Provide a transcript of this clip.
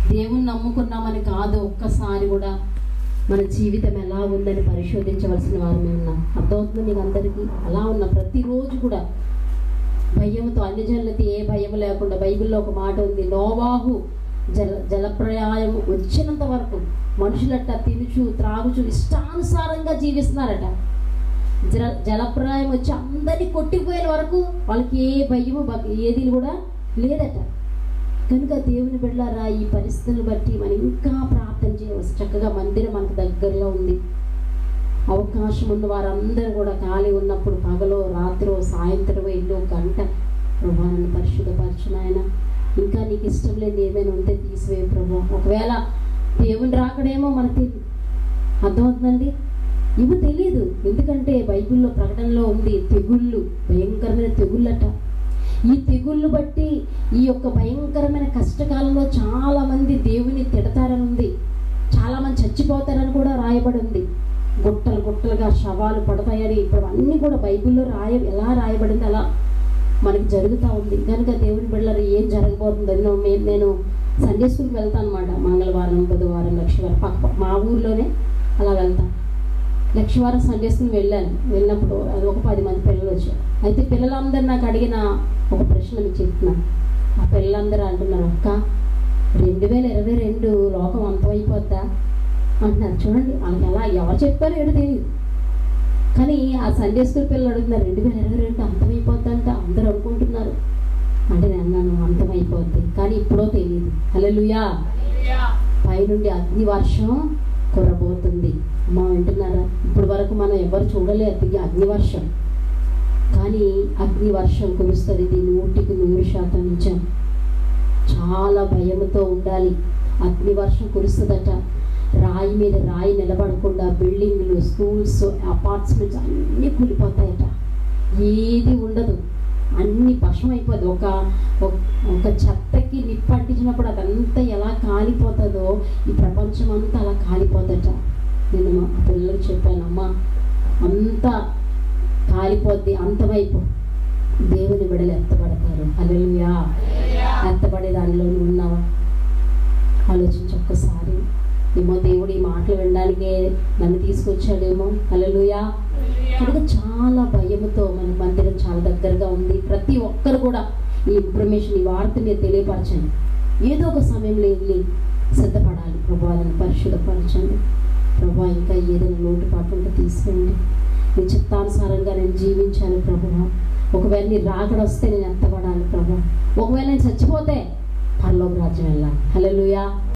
దేవుని నమ్ముకున్నామని కాదు ఒక్కసారి కూడా మన జీవితం ఎలా ఉందని పరిశోధించవలసిన వారు మేము ఉన్నాం అర్థమవుతుంది మీకు అందరికీ అలా ఉన్న ప్రతిరోజు కూడా భయంతో అన్ని జనులకి ఏ భయం లేకుండా బైబిల్లో ఒక మాట ఉంది నోవాహు జల జలప్రయాయం వచ్చినంత వరకు మనుషులట తినుచు త్రాగుచు ఇష్టానుసారంగా జీవిస్తున్నారట జల జలప్రాయం వచ్చి అందరినీ కొట్టిపోయిన వరకు వాళ్ళకి ఏ భయము భ- ఏది కూడా లేదట కనుక దేవుని బిడ్డలారా ఈ పరిస్థితులను బట్టి మనం ఇంకా ప్రార్థన చేయవలసి చక్కగా మందిరం మనకు దగ్గరలో ఉంది అవకాశం ఉన్న వారందరూ కూడా ఖాళీ ఉన్నప్పుడు పగలో రాత్రో సాయంత్రం ఇల్లు గంట ప్రభా నన్ను పరిశుద్ధపరచు నాయన ఇంకా నీకు ఇష్టం లేదు ఏమైనా ఉంటే తీసివే ప్రభు ఒకవేళ దేవుని రాకడేమో మనకు తెలియదు అర్థమవుతుందండి ఇవి తెలియదు ఎందుకంటే బైబిల్లో ప్రకటనలో ఉంది తెగుళ్ళు భయంకరమైన తెగుళ్ళట ఈ తెగుళ్ళు బట్టి ఈ యొక్క భయంకరమైన కష్టకాలంలో చాలా మంది దేవుని తిడతారని ఉంది చాలా మంది చచ్చిపోతారని కూడా రాయబడి ఉంది గుట్టలు గుట్టలుగా శవాలు పడతాయని ఇప్పుడు అన్నీ కూడా బైబిల్లో రాయ ఎలా రాయబడింది అలా మనకి జరుగుతూ ఉంది కనుక దేవుని బిడ్డలు ఏం జరగబోతుందని నేను నేను సండే స్కూల్కి వెళ్తాను అనమాట మంగళవారం బుధవారం లక్షవారం పక్క మా ఊర్లోనే అలా వెళ్తాను లక్షవారం సండే స్కూల్ వెళ్ళాను వెళ్ళినప్పుడు అది ఒక పది మంది పిల్లలు వచ్చారు అయితే పిల్లలందరూ నాకు అడిగిన ఒక ప్రశ్న మీకు చెప్తున్నాను ఆ పిల్లలందరూ అంటున్నారు అక్క రెండు వేల ఇరవై రెండు లోకం అంతమైపోద్దా అంటున్నారు చూడండి వాళ్ళకి ఎలా ఎవరు చెప్పారో ఏడు తెలియదు కానీ ఆ సండే స్కూల్ పిల్లలు అడుగుతున్నారు రెండు వేల ఇరవై రెండు అంతమైపోద్దంట అందరూ అనుకుంటున్నారు అంటే నేను అన్నాను అంతమైపోద్ది కానీ ఇప్పుడో తెలియదు హల్లెలూయా పైనుండి అగ్ని వర్షం కురబోతుంది అమ్మ వింటున్నారా ఇప్పుడు వరకు మనం ఎవరు చూడలేదు ఈ అగ్ని వర్షం కానీ అగ్ని వర్షం కురుస్తుంది ఇది నూటికి నూరు శాతం నిజం చాలా భయంతో ఉండాలి అగ్ని వర్షం కురుస్తుందట రాయి మీద రాయి నిలబడకుండా బిల్డింగ్లు స్కూల్స్ అపార్ట్మెంట్స్ అన్నీ కూలిపోతాయట ఏది ఉండదు అన్ని భస్మం అయిపోద్ది ఒక ఒక- ఒక చెత్తకి నిప్పు అంటించినప్పుడు అదంతా ఎలా కాలిపోతుందో ఈ ప్రపంచం అంతా అలా కాలిపోద్దట నేను మా పిల్లలకు చెప్పాను అమ్మ అంతా కాలిపోద్ది అంతమైపో దేవుని బిడలు ఎత్తబడతారు అలెలుయా ఎత్తబడే దానిలో నువ్వు ఉన్నావా ఆలోచించి ఒక్కసారి ఏమో దేవుడు ఈ మాటలు వినడానికే నన్ను తీసుకొచ్చాడేమో అలలుయా కనుక చాలా భయముతో మన మందిరం చాలా దగ్గరగా ఉంది ప్రతి ఒక్కరు కూడా ఈ ఇన్ఫర్మేషన్ ఈ వార్త మీరు తెలియపరచండి ఏదో ఒక సమయంలో వెళ్ళి సిద్ధపడాలి ప్రభావాలను పరిశుద్ధపరచండి ప్రభా ఇంకా ఏదైనా లోటుపాటు ఉంటే తీసుకెళ్ళండి నీ చిత్తానుసారంగా నేను జీవించాలి ప్రభువా ఒకవేళ నీ రాకడ వస్తే నేను ఎత్తబడాలి ప్రభా ఒకవేళ నేను చచ్చిపోతే పరలోక రాజ్యం వెళ్ళాలి హల్లెలూయా